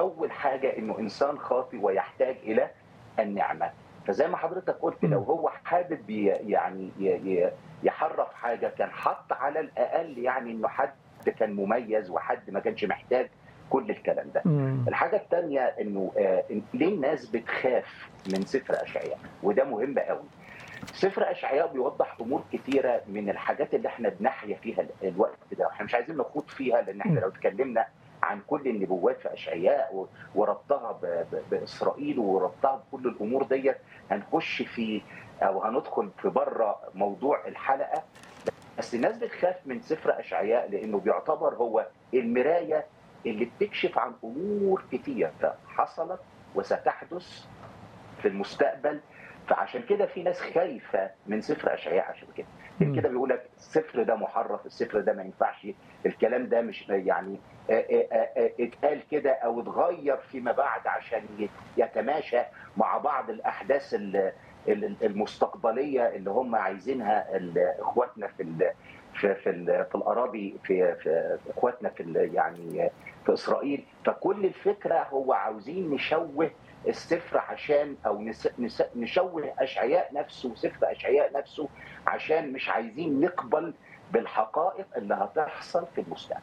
اول حاجه انه انسان خاطئ ويحتاج الى النعمه فزي ما حضرتك قلت لو هو حابب ي- يعني ي- ي- يحرف حاجه كان حط على الاقل يعني انه حد كان مميز وحد ما كانش محتاج كل الكلام ده مم. الحاجة الثانية انه آه، إن- ليه الناس بتخاف من سفر اشعياء وده مهم قوي سفر اشعياء بيوضح امور كتيرة من الحاجات اللي احنا بنحيا فيها ال- الوقت ده احنا مش عايزين نخوض فيها لان احنا م. لو اتكلمنا عن كل النبوات في اشعياء و- وربطها ب- ب- باسرائيل وربطها بكل الامور ديت هنخش في او هندخل في بره موضوع الحلقه بس الناس بتخاف من سفر اشعياء لانه بيعتبر هو المرايه اللي بتكشف عن امور كتير حصلت وستحدث في المستقبل فعشان كده في ناس خايفه من سفر اشعياء عشان كده مم. عشان كده بيقول لك السفر ده محرف السفر ده ما ينفعش الكلام ده مش يعني آه، آه، آه، اتقال كده او اتغير فيما بعد عشان ي- يتماشى مع بعض الاحداث ال- ال- المستقبليه اللي هم عايزينها ال- اخواتنا في ال- في في, ال- في الاراضي في, في اخواتنا في ال- يعني في اسرائيل فكل الفكره هو عاوزين نشوه السفر عشان او نس- نس- نشوه اشعياء نفسه وسفر اشعياء نفسه عشان مش عايزين نقبل بالحقائق اللي هتحصل في المستقبل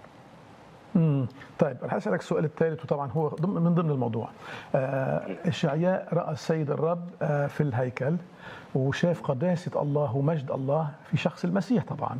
مم. طيب رح اسالك السؤال الثالث وطبعا هو ضمن من ضمن الموضوع آه اشعياء راى السيد الرب آه في الهيكل وشاف قداسه الله ومجد الله في شخص المسيح طبعا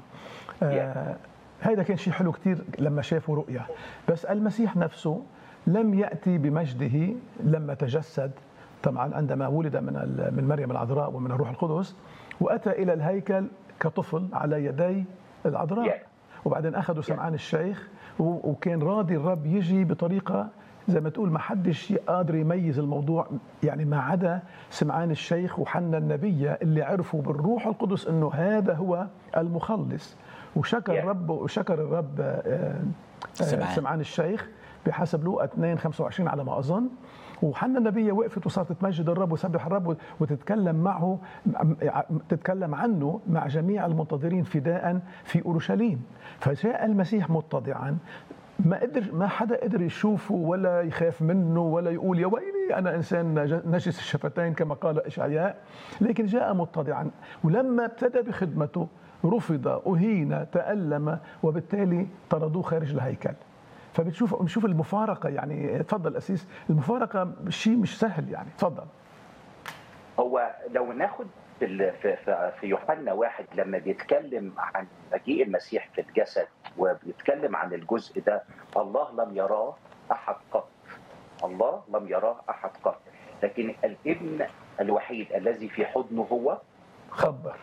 آه هذا كان شيء حلو كثير لما شافوا رؤيا بس المسيح نفسه لم ياتي بمجده لما تجسد طبعا عندما ولد من ال- من مريم العذراء ومن الروح القدس واتى الى الهيكل كطفل على يدي العذراء Yeah. وبعدين اخذوا سمعان الشيخ و- وكان راضي الرب يجي بطريقه زي ما تقول ما حدش قادر يميز الموضوع يعني ما عدا سمعان الشيخ وحنا النبيه اللي عرفوا بالروح القدس انه هذا هو المخلص وشكر Yeah. الرب وشكر الرب آه، آه، سمعان. سمعان الشيخ بحسب لوقا 2 25 على ما اظن وحنا النبية وقفت وصارت تمجد الرب وتسبح الرب وتتكلم معه تتكلم عنه مع جميع المنتظرين فداء في اورشليم فجاء المسيح متضعا ما قدر ما حدا قدر يشوفه ولا يخاف منه ولا يقول يا ويلي انا انسان نج- نجس الشفتين كما قال اشعياء لكن جاء متضعا ولما ابتدى بخدمته رفض اهين تالم وبالتالي طردوه خارج الهيكل فبتشوف بنشوف المفارقه يعني تفضل اسيس المفارقه شيء مش سهل يعني تفضل هو لو ناخد في ال- في في- في يوحنا واحد لما بيتكلم عن مجيء المسيح في الجسد وبيتكلم عن الجزء ده الله لم يراه احد قط الله لم يراه احد قط لكن الابن الوحيد الذي في حضنه هو خبر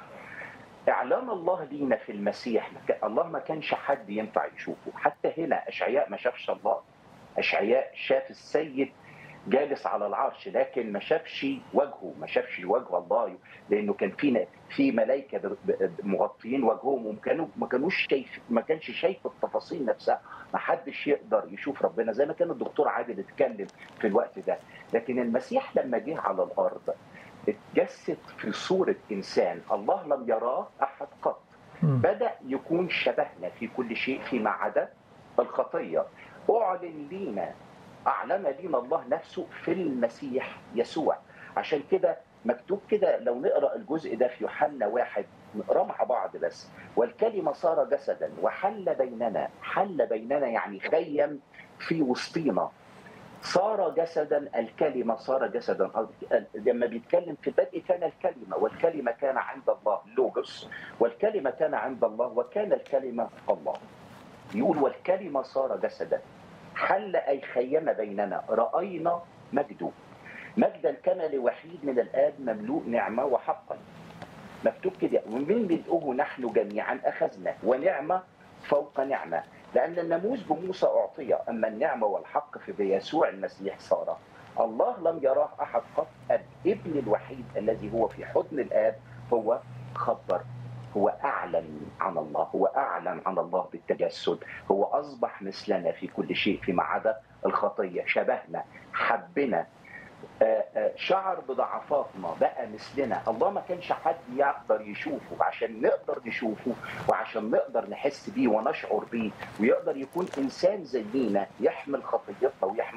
اعلان الله لينا في المسيح الله ما كانش حد ينفع يشوفه حتى هنا اشعياء ما شافش الله اشعياء شاف السيد جالس على العرش لكن ما شافش وجهه ما شافش وجه الله لانه كان في في ملائكه ب- ب- مغطيين وجههم وما كانوا ما كانوش شايف ما كانش شايف التفاصيل نفسها ما حدش يقدر يشوف ربنا زي ما كان الدكتور عادل اتكلم في الوقت ده لكن المسيح لما جه على الارض اتجسد في صوره انسان الله لم يراه احد قط مم. بدا يكون شبهنا في كل شيء فيما عدا الخطيه اعلن لينا اعلن لينا الله نفسه في المسيح يسوع عشان كده مكتوب كده لو نقرا الجزء ده في يوحنا واحد نقرا مع بعض بس والكلمه صار جسدا وحل بيننا حل بيننا يعني خيم في وسطينا صار جسدا الكلمه صار جسدا لما بيتكلم في البدء كان الكلمه والكلمه كان عند الله لوجوس والكلمه كان عند الله وكان الكلمه الله يقول والكلمه صار جسدا حل اي خيم بيننا راينا مجده مجدا كان لوحيد من الاب مملوء نعمه وحقا مكتوب كده ومن ملئه نحن جميعا اخذنا ونعمه فوق نعمه لان الناموس بموسى اعطي اما النعمه والحق في بيسوع المسيح صار الله لم يراه احد قط الابن الوحيد الذي هو في حضن الاب هو خبر هو اعلن عن الله هو اعلن عن الله بالتجسد هو اصبح مثلنا في كل شيء فيما عدا الخطيه شبهنا حبنا آه، آه، شعر بضعفاتنا بقى مثلنا الله ما كانش حد يقدر يشوفه عشان نقدر نشوفه وعشان نقدر نحس بيه ونشعر بيه ويقدر يكون انسان زينا يحمل خطيتنا ويحمل